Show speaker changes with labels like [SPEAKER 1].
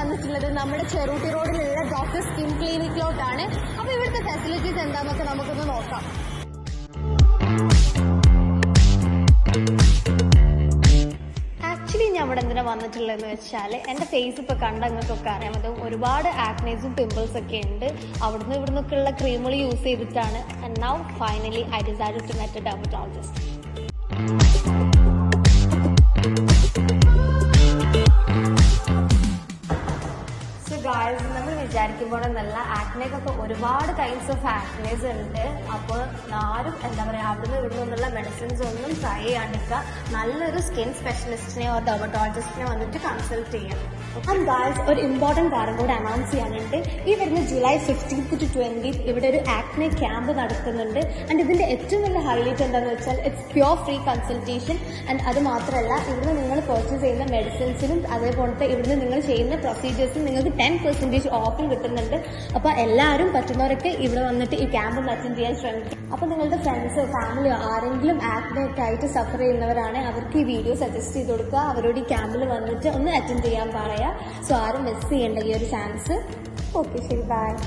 [SPEAKER 1] വന്നിട്ടുള്ളത് നമ്മുടെ ചെറുട്ടി റോഡിലുള്ള ഡോക്ടർ സ്കിൻ ക്ലിനിക്കിലോട്ടാണ് അപ്പൊ ഇവിടുത്തെ ഫെസിലിറ്റീസ് എന്താണെന്നൊക്കെ നമുക്കൊന്ന് നോക്കാം ആക്ച്വലി ഞാൻ ഇവിടെ എന്തിനാ വന്നിട്ടുള്ളതെന്ന് വെച്ചാൽ എൻ്റെ ഫേസ് ഇപ്പോൾ കണ്ട നിങ്ങൾക്കൊക്കെ അറിയാം അത് ഒരുപാട് ആക്നേസും പിമ്പിൾസ് ഒക്കെ ഉണ്ട് അവിടുന്ന് ഇവിടുന്നൊക്കെ ഉള്ള ക്രീമുകൾ യൂസ് ചെയ്തിട്ടാണ് and now finally I decide to met dermatologist so guys നമ്മൾ വിചാരിക്കുമ്പോൾ നല്ല ആക്നേക്കൊക്കെ ഒരുപാട് ടൈപ്സ് ഓഫ് ആക്നേസ് ഉണ്ട് അപ്പോൾ ആരും എന്താ പറയുക അവിടുന്ന് ഇവിടെ നിന്നുള്ള മെഡിസിൻസ് ഒന്നും ട്രൈ ചെയ്യാണ്ടിരിക്കുക നല്ലൊരു സ്കിൻ സ്പെഷ്യലിസ്റ്റിനെ ഓർ ഡെർമറ്റോളജിസ്റ്റിനെ വന്നിട്ട് കൺസൾട്ട് ചെയ്യാം ആൻഡ് ഗായ്സ് ഒരു ഇമ്പോർട്ടൻറ്റ് കാര്യം കൂടെ അനൗൺസ് ചെയ്യാനുണ്ട് ഈ വരുന്ന ജൂലൈ ഫിഫ്റ്റീൻത്ത് ടു ട്വൻറ്റീത്ത് ഇവിടെ ഒരു ആക്നെ ക്യാമ്പ് നടക്കുന്നുണ്ട് ആൻഡ് ഇതിന്റെ ഏറ്റവും വലിയ ഹൈലൈറ്റ് എന്താണെന്ന് വെച്ചാൽ it's pure free consultation and അത് മാത്രമല്ല ഇവിടുന്ന് നിങ്ങൾ പർച്ചേസ് ചെയ്യുന്ന മെഡിസിൻസിനും അതേപോലത്തെ ഇവിടുന്ന് നിങ്ങൾ ചെയ്യുന്ന പ്രൊസീജിയേഴ്സിനും നിങ്ങൾക്ക് ടെൻ പെർസെൻറ്റേജ് ഓഫും കിട്ടുന്നുണ്ട് അപ്പോൾ എല്ലാവരും പറ്റുന്നവരൊക്കെ ഇവിടെ വന്നിട്ട് ഈ ക്യാമ്പ് അറ്റൻഡ് ചെയ്യാൻ ശ്രമിക്കും അപ്പോൾ നിങ്ങളുടെ ഫ്രണ്ട്സോ ഫാമിലിയോ ആരെങ്കിലും ആക്നെയൊക്കെ ആയിട്ട് സഫർ ചെയ്യുന്നവരാണ് അവർക്ക് ഈ വീഡിയോ സജസ്റ്റ് ചെയ്ത് കൊടുക്കുക അവരോട് ഈ ക്യാമ്പിൽ വന്നിട്ട് ഒന്ന് അറ്റൻഡ് ചെയ്യാൻ പറയാം സോ ആരും മിസ് ചെയ്യേണ്ട ഈ ഒരു ചാൻസ് ഓക്കെ ശരി ബൈ